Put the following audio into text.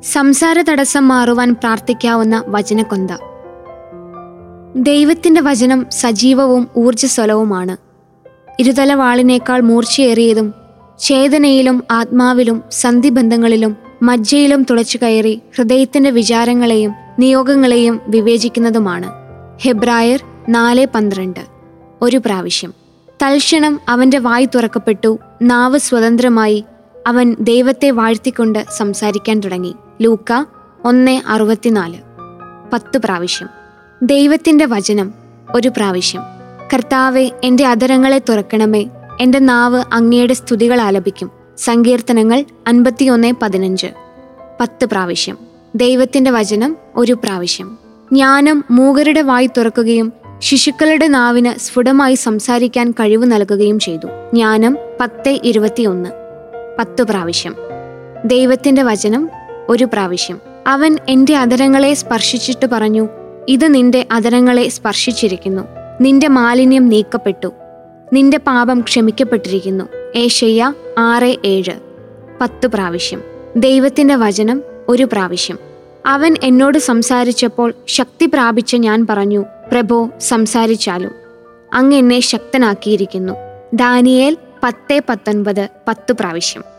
സംസാര തടസ്സം മാറുവാൻ പ്രാർത്ഥിക്കാവുന്ന വചനക്കൊന്ത ദൈവത്തിന്റെ വചനം സജീവവും ഊർജ്ജസ്വലവുമാണ് ഇരുതല വാളിനേക്കാൾ മൂർച്ചയേറിയതും ചേതനയിലും ആത്മാവിലും സന്ധിബന്ധങ്ങളിലും മജ്ജയിലും തുളച്ചു കയറി ഹൃദയത്തിന്റെ വിചാരങ്ങളെയും നിയോഗങ്ങളെയും വിവേചിക്കുന്നതുമാണ് ഹെബ്രായർ നാല് പന്ത്രണ്ട് ഒരു പ്രാവശ്യം തൽക്ഷണം അവന്റെ വായ് തുറക്കപ്പെട്ടു നാവ് സ്വതന്ത്രമായി അവൻ ദൈവത്തെ വാഴ്ത്തിക്കൊണ്ട് സംസാരിക്കാൻ തുടങ്ങി ലൂക്ക ഒന്ന് അറുപത്തിനാല് പത്ത് പ്രാവശ്യം ദൈവത്തിന്റെ വചനം ഒരു പ്രാവശ്യം കർത്താവെ എൻ്റെ അധരങ്ങളെ തുറക്കണമേ എൻ്റെ നാവ് അങ്ങയുടെ സ്തുതികൾ ആലപിക്കും സങ്കീർത്തനങ്ങൾ അൻപത്തിയൊന്ന് പതിനഞ്ച് പത്ത് പ്രാവശ്യം ദൈവത്തിന്റെ വചനം ഒരു പ്രാവശ്യം ജ്ഞാനം മൂകരുടെ വായി തുറക്കുകയും ശിശുക്കളുടെ നാവിന് സ്ഫുടമായി സംസാരിക്കാൻ കഴിവ് നൽകുകയും ചെയ്തു ജ്ഞാനം പത്ത് ഇരുപത്തിയൊന്ന് പത്ത് പ്രാവശ്യം ദൈവത്തിന്റെ വചനം ഒരു പ്രാവശ്യം അവൻ എൻ്റെ അധരങ്ങളെ സ്പർശിച്ചിട്ട് പറഞ്ഞു ഇത് നിന്റെ അധരങ്ങളെ സ്പർശിച്ചിരിക്കുന്നു നിന്റെ മാലിന്യം നീക്കപ്പെട്ടു നിന്റെ പാപം ക്ഷമിക്കപ്പെട്ടിരിക്കുന്നു ഏഷയ്യ ആറ് ഏഴ് പത്ത് പ്രാവശ്യം ദൈവത്തിന്റെ വചനം ഒരു പ്രാവശ്യം അവൻ എന്നോട് സംസാരിച്ചപ്പോൾ ശക്തി പ്രാപിച്ച ഞാൻ പറഞ്ഞു പ്രഭോ സംസാരിച്ചാലും അങ്ങ് എന്നെ ശക്തനാക്കിയിരിക്കുന്നു ദാനിയേൽ പത്ത് പത്തൊൻപത് പത്ത് പ്രാവശ്യം